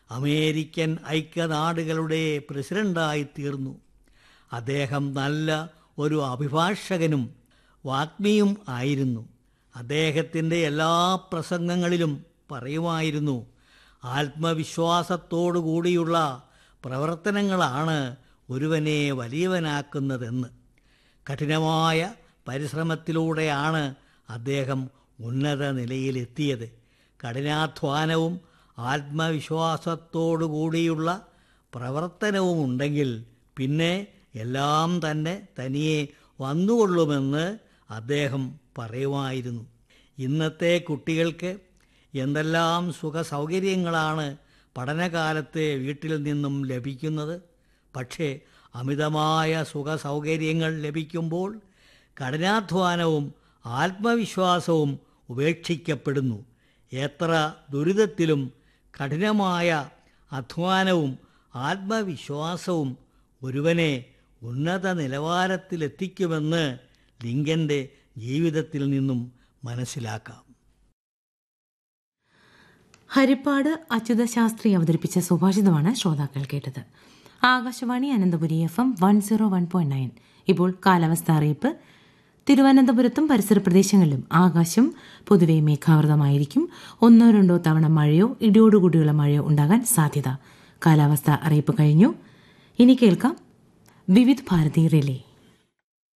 American ഐക്യനാടുകളുടെ പ്രസിഡന്റായി തീർന്നു അദ്ദേഹം നല്ല ഒരു അഭിഭാഷകനും വാഗ്മിയും ആയിരുന്നു അദ്ദേഹത്തിൻ്റെ എല്ലാ പ്രസംഗങ്ങളിലും പറയുമായിരുന്നു ആത്മവിശ്വാസത്തോടു കൂടിയുള്ള പ്രവർത്തനങ്ങളാണ് ഒരുവനെ വലിയവനാക്കുന്നതെന്ന് കഠിനമായ പരിശ്രമത്തിലൂടെയാണ് അദ്ദേഹം ഉന്നത നിലയിലെത്തിയത് കഠിനാധ്വാനവും ആത്മവിശ്വാസത്തോടു കൂടിയുള്ള പ്രവർത്തനവും ഉണ്ടെങ്കിൽ പിന്നെ എല്ലാം തന്നെ തനിയെ വന്നുകൊള്ളുമെന്ന് അദ്ദേഹം പറയുമായിരുന്നു ഇന്നത്തെ കുട്ടികൾക്ക് എന്തെല്ലാം സുഖ സൗകര്യങ്ങളാണ് പഠനകാലത്ത് വീട്ടിൽ നിന്നും ലഭിക്കുന്നത് പക്ഷേ അമിതമായ സുഖ സൗകര്യങ്ങൾ ലഭിക്കുമ്പോൾ കഠിനാധ്വാനവും ആത്മവിശ്വാസവും ഉപേക്ഷിക്കപ്പെടുന്നു എത്ര ദുരിതത്തിലും കഠിനമായ അധ്വാനവും ആത്മവിശ്വാസവും ഒരുവനെ ഉന്നത നിലവാരത്തിലെത്തിക്കുമെന്ന് ലിങ്കൻ്റെ ജീവിതത്തിൽ നിന്നും മനസ്സിലാക്കാം ഹരിപ്പാട് അച്യുത ശാസ്ത്രി അവതരിപ്പിച്ച സുഭാഷിതമാണ് ശ്രോതാക്കൾ കേട്ടത് Akashvani Ananthapuri F M one zero one point nine ഇപ്പോൾ കാലാവസ്ഥ അറിയിപ്പ് തിരുവനന്തപുരത്തും പരിസര പ്രദേശങ്ങളിലും ആകാശം പൊതുവെ മേഘാവൃതമായിരിക്കും ഒന്നോ രണ്ടോ തവണ മഴയോ ഇടിയോടുകൂടിയുള്ള മഴയോ ഉണ്ടാകാൻ സാധ്യത കാലാവസ്ഥ അറിയിപ്പ് കഴിഞ്ഞു ഇനി കേൾക്കാം വിവിധ് ഭാരതി റിലേ